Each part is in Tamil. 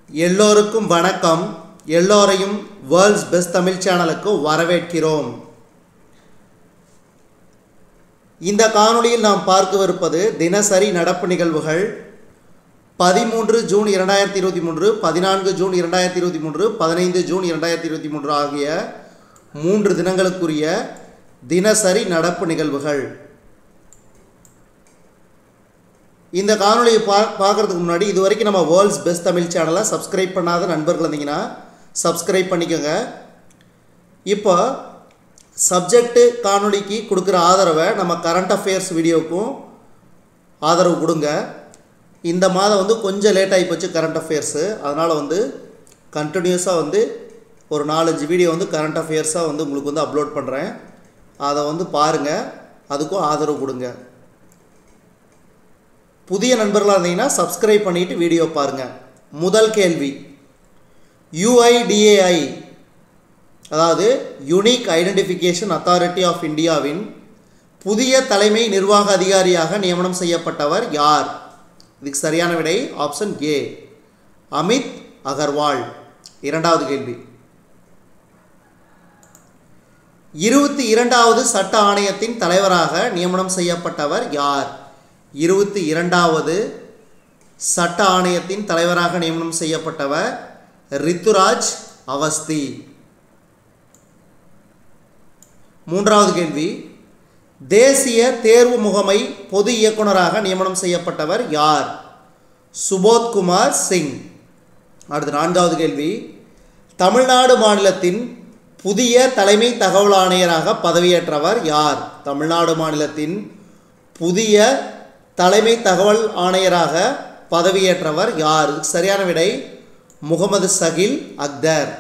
எல்லோருக்கும் வணக்கம் எல்லோரையும் வேர்ல்ட்ஸ் பெஸ்ட் தமிழ் சேனலுக்கு வரவேற்கிறோம் இந்த காணொளியில் நாம் பார்க்கவிருப்பது தினசரி நடப்பு நிகழ்வுகள் பதிமூன்று ஜூன் இரண்டாயிரத்தி இருபத்தி மூன்று பதினான்கு ஜூன் இரண்டாயிரத்தி இருபத்தி மூன்று பதினைந்து ஜூன் இரண்டாயிரத்தி இருபத்தி மூன்று ஆகிய மூன்று தினங்களுக்குரிய தினசரி நடப்பு நிகழ்வுகள் இந்த காணொலியை பா பார்க்குறதுக்கு முன்னாடி இது வரைக்கும் நம்ம வேர்ல்ட்ஸ் பெஸ்ட் தமிழ் சேனலை சப்ஸ்கிரைப் பண்ணாத நண்பர்கள் இருந்தீங்கன்னா சப்ஸ்கிரைப் பண்ணிக்கோங்க இப்போ சப்ஜெக்ட்டு காணொளிக்கு கொடுக்குற ஆதரவை நம்ம கரண்ட் அஃபேர்ஸ் வீடியோவுக்கும் ஆதரவு கொடுங்க இந்த மாதம் வந்து கொஞ்சம் லேட் ஆகி போச்சு கரண்ட் அஃபேர்ஸு அதனால் வந்து கண்டினியூஸாக வந்து ஒரு நாலஞ்சு வீடியோ வந்து கரண்ட் அஃபேர்ஸாக வந்து உங்களுக்கு வந்து அப்லோட் பண்ணுறேன் அதை வந்து பாருங்கள் அதுக்கும் ஆதரவு கொடுங்க புதிய நண்பர்களாக இருந்தீங்கன்னா சப்ஸ்கிரைப் பண்ணிவிட்டு வீடியோ பாருங்கள் முதல் கேள்வி யுஐடிஏஐ அதாவது யுனிக் ஐடென்டிஃபிகேஷன் அத்தாரிட்டி ஆஃப் இந்தியாவின் புதிய தலைமை நிர்வாக அதிகாரியாக நியமனம் செய்யப்பட்டவர் யார் இதுக்கு சரியான விடை ஆப்ஷன் ஏ அமித் அகர்வால் இரண்டாவது கேள்வி இருபத்தி இரண்டாவது சட்ட ஆணையத்தின் தலைவராக நியமனம் செய்யப்பட்டவர் யார் இருபத்தி இரண்டாவது சட்ட ஆணையத்தின் தலைவராக நியமனம் செய்யப்பட்டவர் ரித்துராஜ் அவஸ்தி மூன்றாவது கேள்வி தேசிய தேர்வு முகமை பொது இயக்குனராக நியமனம் செய்யப்பட்டவர் யார் சுபோத்குமார் சிங் அடுத்து நான்காவது கேள்வி தமிழ்நாடு மாநிலத்தின் புதிய தலைமை தகவல் ஆணையராக பதவியேற்றவர் யார் தமிழ்நாடு மாநிலத்தின் புதிய தலைமை தகவல் ஆணையராக பதவியேற்றவர் யார் இதுக்கு சரியான விடை முகமது சகில் அக்தர்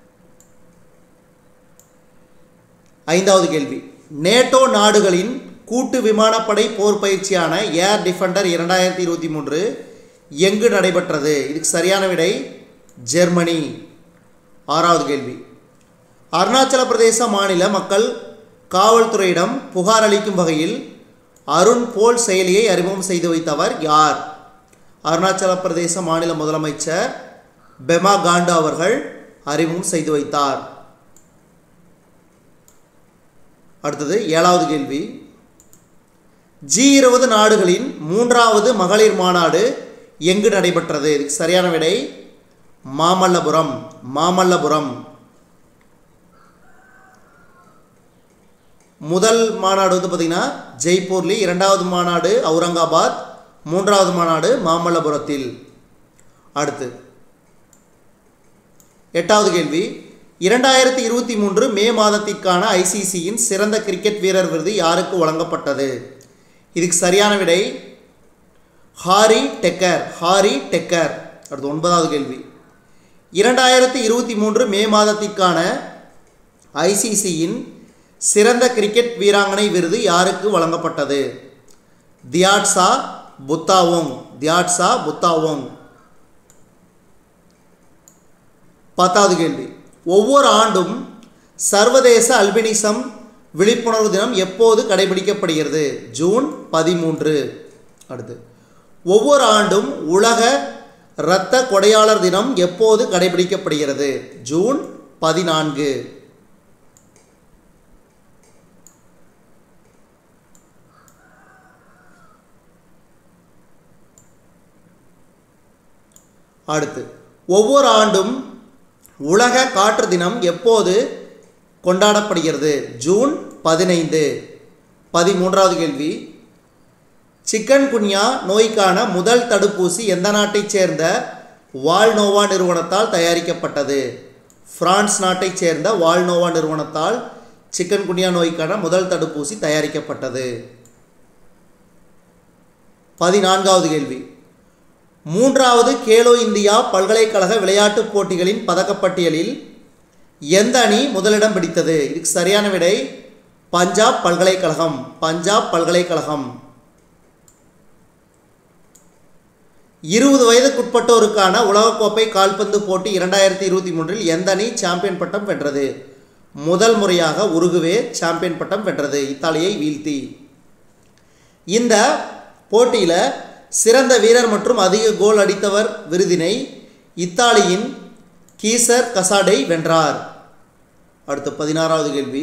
ஐந்தாவது கேள்வி நேட்டோ நாடுகளின் கூட்டு விமானப்படை போர் பயிற்சியான ஏர் டிஃபெண்டர் இரண்டாயிரத்தி இருபத்தி மூன்று எங்கு நடைபெற்றது இதுக்கு சரியான விடை ஜெர்மனி ஆறாவது கேள்வி அருணாச்சல பிரதேச மாநில மக்கள் காவல்துறையிடம் புகார் அளிக்கும் வகையில் அருண் போல் செயலியை அறிமுகம் செய்து வைத்தவர் யார் அருணாச்சல பிரதேச மாநில முதலமைச்சர் பெமா காண்டு அவர்கள் அறிமுகம் செய்து வைத்தார் அடுத்தது ஏழாவது கேள்வி ஜி இருபது நாடுகளின் மூன்றாவது மகளிர் மாநாடு எங்கு நடைபெற்றது இதுக்கு சரியான விடை மாமல்லபுரம் மாமல்லபுரம் முதல் மாநாடு வந்து பார்த்திங்கன்னா ஜெய்ப்பூர்லி இரண்டாவது மாநாடு அவுரங்காபாத் மூன்றாவது மாநாடு மாமல்லபுரத்தில் அடுத்து எட்டாவது கேள்வி இரண்டாயிரத்தி இருபத்தி மூன்று மே மாதத்திற்கான ஐசிசியின் சிறந்த கிரிக்கெட் வீரர் விருது யாருக்கு வழங்கப்பட்டது இதுக்கு சரியான விடை ஹாரி டெக்கர் ஹாரி டெக்கர் அடுத்து ஒன்பதாவது கேள்வி இரண்டாயிரத்தி இருபத்தி மூன்று மே மாதத்திற்கான ஐசிசியின் சிறந்த கிரிக்கெட் வீராங்கனை விருது யாருக்கு வழங்கப்பட்டது தியாட்ஸா புத்தாவோங் தியாட்ஸா புத்தாவோங் பத்தாவது கேள்வி ஒவ்வொரு ஆண்டும் சர்வதேச அல்பினிசம் விழிப்புணர்வு தினம் எப்போது கடைபிடிக்கப்படுகிறது ஜூன் பதிமூன்று அடுத்து ஒவ்வொரு ஆண்டும் உலக இரத்த கொடையாளர் தினம் எப்போது கடைபிடிக்கப்படுகிறது ஜூன் பதினான்கு அடுத்து ஒவ்வொரு ஆண்டும் உலக காற்று தினம் எப்போது கொண்டாடப்படுகிறது ஜூன் பதினைந்து பதிமூன்றாவது கேள்வி சிக்கன் குன்யா நோய்க்கான முதல் தடுப்பூசி எந்த நாட்டைச் சேர்ந்த வால்னோவா நிறுவனத்தால் தயாரிக்கப்பட்டது பிரான்ஸ் நாட்டைச் சேர்ந்த வால்னோவா நிறுவனத்தால் சிக்கன் குன்யா நோய்க்கான முதல் தடுப்பூசி தயாரிக்கப்பட்டது பதினான்காவது கேள்வி மூன்றாவது கேலோ இந்தியா பல்கலைக்கழக விளையாட்டுப் போட்டிகளின் பதக்கப்பட்டியலில் எந்த அணி முதலிடம் பிடித்தது இதுக்கு சரியான விடை பஞ்சாப் பல்கலைக்கழகம் பஞ்சாப் பல்கலைக்கழகம் இருபது வயதுக்குட்பட்டோருக்கான உலகக்கோப்பை கால்பந்து போட்டி இரண்டாயிரத்தி இருபத்தி மூன்றில் எந்த அணி சாம்பியன் பட்டம் வென்றது முதல் முறையாக உருகுவே சாம்பியன் பட்டம் வென்றது இத்தாலியை வீழ்த்தி இந்த போட்டியில் சிறந்த வீரர் மற்றும் அதிக கோல் அடித்தவர் விருதினை இத்தாலியின் கீசர் கசாடை வென்றார் அடுத்த பதினாறாவது கேள்வி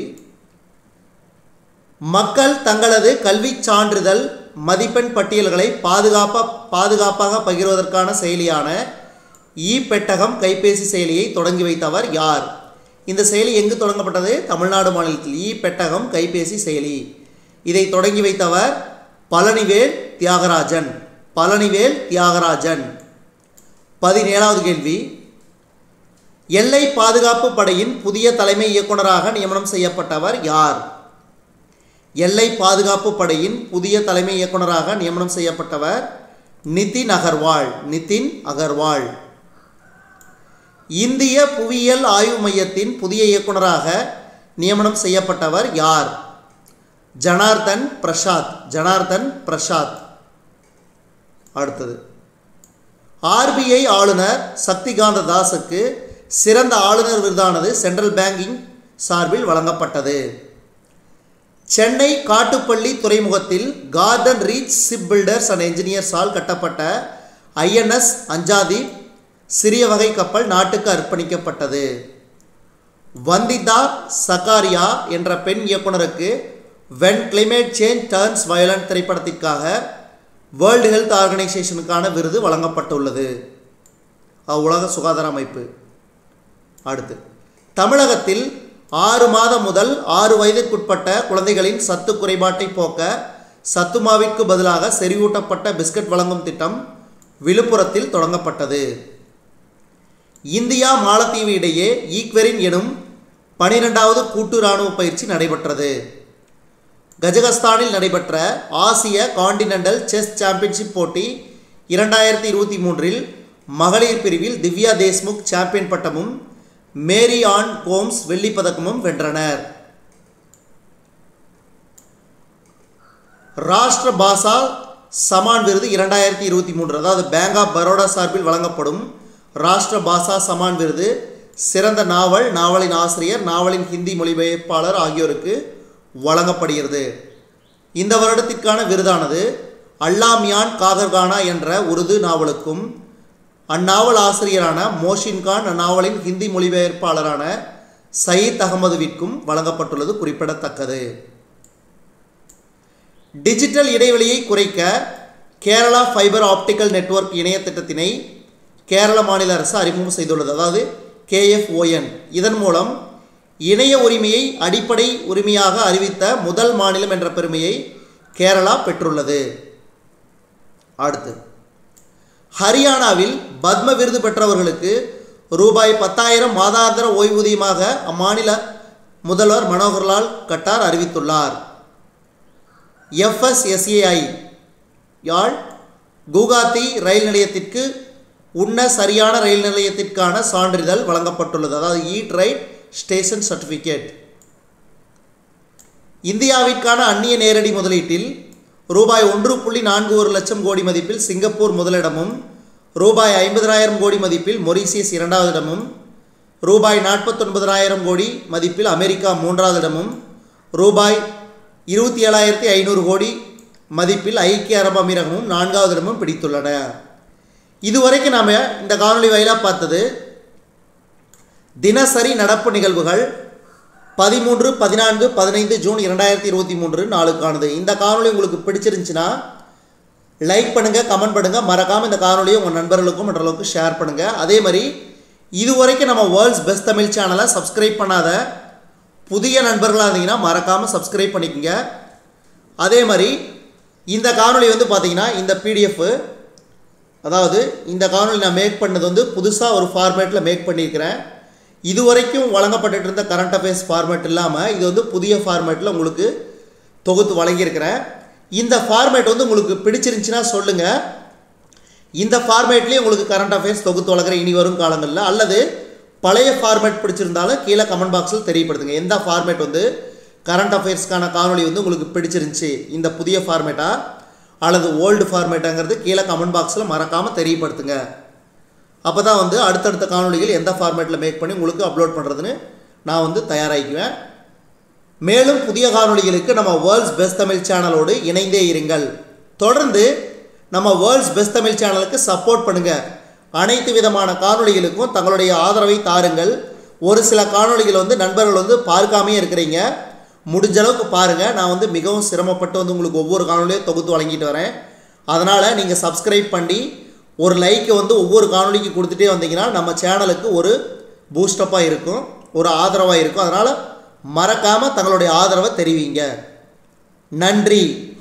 மக்கள் தங்களது கல்விச் சான்றிதழ் மதிப்பெண் பட்டியல்களை பாதுகாப்பா பாதுகாப்பாக பகிர்வதற்கான செயலியான இ பெட்டகம் கைபேசி செயலியை தொடங்கி வைத்தவர் யார் இந்த செயலி எங்கு தொடங்கப்பட்டது தமிழ்நாடு மாநிலத்தில் இ பெட்டகம் கைபேசி செயலி இதை தொடங்கி வைத்தவர் பழனிவேல் தியாகராஜன் பழனிவேல் தியாகராஜன் பதினேழாவது கேள்வி எல்லை பாதுகாப்பு படையின் புதிய தலைமை இயக்குனராக நியமனம் செய்யப்பட்டவர் யார் எல்லை பாதுகாப்பு படையின் புதிய தலைமை இயக்குனராக நியமனம் செய்யப்பட்டவர் நிதின் அகர்வால் நிதின் அகர்வால் இந்திய புவியியல் ஆய்வு மையத்தின் புதிய இயக்குனராக நியமனம் செய்யப்பட்டவர் யார் ஜனார்தன் பிரசாத் ஜனார்தன் பிரசாத் அடுத்தது ஆர்பிஐ ஆளுநர் சக்திகாந்த தாஸுக்கு சிறந்த ஆளுநர் விருதானது சென்ட்ரல் பேங்கிங் சார்பில் வழங்கப்பட்டது சென்னை காட்டுப்பள்ளி துறைமுகத்தில் Garden Reach Shipbuilders and என்ஜினியர்ஸால் கட்டப்பட்ட ஐஎன்எஸ் அஞ்சாதீப் சிறிய வகை கப்பல் நாட்டுக்கு அர்ப்பணிக்கப்பட்டது வந்திதா சகாரியா என்ற பெண் இயக்குனருக்கு When Climate Change Turns Violent திரைப்படத்திற்காக வேர்ல்டு ஹெல்த் ஆர்கனைசேஷனுக்கான விருது வழங்கப்பட்டுள்ளது அஹ் உலக சுகாதார அமைப்பு அடுத்து தமிழகத்தில் ஆறு மாதம் முதல் ஆறு வயதிற்குட்பட்ட குழந்தைகளின் சத்து குறைபாட்டை போக்க சத்துமாவிற்கு பதிலாக செறிவூட்டப்பட்ட பிஸ்கட் வழங்கும் திட்டம் விழுப்புரத்தில் தொடங்கப்பட்டது இந்தியா மாலத்தீவு இடையே ஈக்வெரின் எனும் பனிரெண்டாவது கூட்டு இராணுவ பயிற்சி நடைபெற்றது கஜகஸ்தானில் நடைபெற்ற ஆசிய காண்டினென்டல் செஸ் சாம்பியன்ஷிப் போட்டி இரண்டாயிரத்தி இருபத்தி மூன்றில் மகளிர் பிரிவில் திவ்யா தேஷ்முக் சாம்பியன் பட்டமும் மேரி ஆன் கோம்ஸ் வெள்ளிப் பதக்கமும் வென்றனர் ராஷ்டிர பாஷா சமான் விருது இரண்டாயிரத்தி இருபத்தி மூன்று அதாவது பேங்க் ஆஃப் பரோடா சார்பில் வழங்கப்படும் ராஷ்டிர பாஷா சமான் விருது சிறந்த நாவல் நாவலின் ஆசிரியர் நாவலின் ஹிந்தி மொழிபெயர்ப்பாளர் ஆகியோருக்கு வழங்கப்படுகிறது இந்த வருடத்திற்கான விருதானது அல்லாமியான் காதர்கானா என்ற உருது நாவலுக்கும் அந்நாவல் ஆசிரியரான மோஷின் கான் அந்நாவலின் ஹிந்தி மொழிபெயர்ப்பாளரான சயீத் அகமதுவிற்கும் வழங்கப்பட்டுள்ளது குறிப்பிடத்தக்கது டிஜிட்டல் இடைவெளியை குறைக்க கேரளா ஃபைபர் ஆப்டிக்கல் நெட்வொர்க் இணைய திட்டத்தினை கேரள மாநில அரசு அறிமுகம் செய்துள்ளது அதாவது கேஎஃப்ஓஎன் இதன் மூலம் இணைய உரிமையை அடிப்படை உரிமையாக அறிவித்த முதல் மாநிலம் என்ற பெருமையை கேரளா பெற்றுள்ளது அடுத்து ஹரியானாவில் பத்ம விருது பெற்றவர்களுக்கு ரூபாய் பத்தாயிரம் மாதாந்திர ஓய்வூதியமாக அம்மாநில முதல்வர் மனோகர்லால் கட்டார் அறிவித்துள்ளார் எஃப்எஸ்எஸ்ஏஐ யாழ் குவஹாத்தி ரயில் நிலையத்திற்கு உண்ண சரியான ரயில் நிலையத்திற்கான சான்றிதழ் வழங்கப்பட்டுள்ளது அதாவது ஈட் ரைட் ஸ்டேஷன் சர்டிஃபிகேட் இந்தியாவிற்கான அந்நிய நேரடி முதலீட்டில் ரூபாய் ஒன்று புள்ளி நான்கு ஒரு லட்சம் கோடி மதிப்பில் சிங்கப்பூர் முதலிடமும் ரூபாய் ஐம்பதனாயிரம் கோடி மதிப்பில் மொரீசியஸ் இரண்டாவது இடமும் ரூபாய் நாற்பத்தொன்பதனாயிரம் கோடி மதிப்பில் அமெரிக்கா மூன்றாவது இடமும் ரூபாய் இருபத்தி ஏழாயிரத்தி ஐநூறு கோடி மதிப்பில் ஐக்கிய அரபு அமீரகமும் நான்காவது இடமும் பிடித்துள்ளன இதுவரைக்கும் நாம் இந்த காணொளி வாயிலாக பார்த்தது தினசரி நடப்பு நிகழ்வுகள் பதிமூன்று பதினான்கு பதினைந்து ஜூன் இரண்டாயிரத்தி இருபத்தி மூன்று நாளுக்கானது இந்த காணொளி உங்களுக்கு பிடிச்சிருந்துச்சுன்னா லைக் பண்ணுங்கள் கமெண்ட் பண்ணுங்கள் மறக்காமல் இந்த காணொலியை உங்கள் நண்பர்களுக்கும் மற்றளவுக்கு ஷேர் பண்ணுங்கள் அதே மாதிரி இதுவரைக்கும் நம்ம வேர்ல்ட்ஸ் பெஸ்ட் தமிழ் சேனலை சப்ஸ்கிரைப் பண்ணாத புதிய நண்பர்களாக இருந்தீங்கன்னா மறக்காமல் சப்ஸ்கிரைப் பண்ணிக்கோங்க அதே மாதிரி இந்த காணொளி வந்து பார்த்தீங்கன்னா இந்த பிடிஎஃப் அதாவது இந்த காணொளி நான் மேக் பண்ணது வந்து புதுசாக ஒரு ஃபார்மேட்டில் மேக் பண்ணியிருக்கிறேன் இதுவரைக்கும் வழங்கப்பட்டுட்டு இருந்த கரண்ட் அஃபேர்ஸ் ஃபார்மேட் இல்லாமல் இது வந்து புதிய ஃபார்மேட்டில் உங்களுக்கு தொகுத்து வழங்கியிருக்கிறேன் இந்த ஃபார்மேட் வந்து உங்களுக்கு பிடிச்சிருந்துச்சின்னா சொல்லுங்கள் இந்த ஃபார்மேட்லேயே உங்களுக்கு கரண்ட் அஃபேர்ஸ் தொகுத்து வழங்குற இனி வரும் காலங்களில் அல்லது பழைய ஃபார்மேட் பிடிச்சிருந்தாலும் கீழே கமெண்ட் பாக்ஸில் தெரியப்படுத்துங்க எந்த ஃபார்மேட் வந்து கரண்ட் அஃபேர்ஸ்க்கான காணொளி வந்து உங்களுக்கு பிடிச்சிருந்துச்சி இந்த புதிய ஃபார்மேட்டா அல்லது ஓல்டு ஃபார்மேட்டாங்கிறது கீழே கமெண்ட் பாக்ஸில் மறக்காமல் தெரியப்படுத்துங்க அப்போ தான் வந்து அடுத்தடுத்த காணொளிகள் எந்த ஃபார்மேட்டில் மேக் பண்ணி உங்களுக்கு அப்லோட் பண்ணுறதுன்னு நான் வந்து தயாராகிக்குவேன் மேலும் புதிய காணொளிகளுக்கு நம்ம வேர்ல்ட்ஸ் பெஸ்ட் தமிழ் சேனலோடு இணைந்தே இருங்கள் தொடர்ந்து நம்ம வேர்ல்ட்ஸ் பெஸ்ட் தமிழ் சேனலுக்கு சப்போர்ட் பண்ணுங்கள் அனைத்து விதமான காணொளிகளுக்கும் தங்களுடைய ஆதரவை தாருங்கள் ஒரு சில காணொளிகள் வந்து நண்பர்கள் வந்து பார்க்காமே இருக்கிறீங்க முடிஞ்ச அளவுக்கு பாருங்கள் நான் வந்து மிகவும் சிரமப்பட்டு வந்து உங்களுக்கு ஒவ்வொரு காணொலியும் தொகுத்து வழங்கிட்டு வரேன் அதனால் நீங்கள் சப்ஸ்கிரைப் பண்ணி ஒரு லைக்கை வந்து ஒவ்வொரு காணொளிக்கு கொடுத்துட்டே வந்தீங்கன்னா நம்ம சேனலுக்கு ஒரு பூஸ்டப்பாக இருக்கும் ஒரு ஆதரவாக இருக்கும் அதனால் மறக்காமல் தங்களுடைய ஆதரவை தெரிவிங்க நன்றி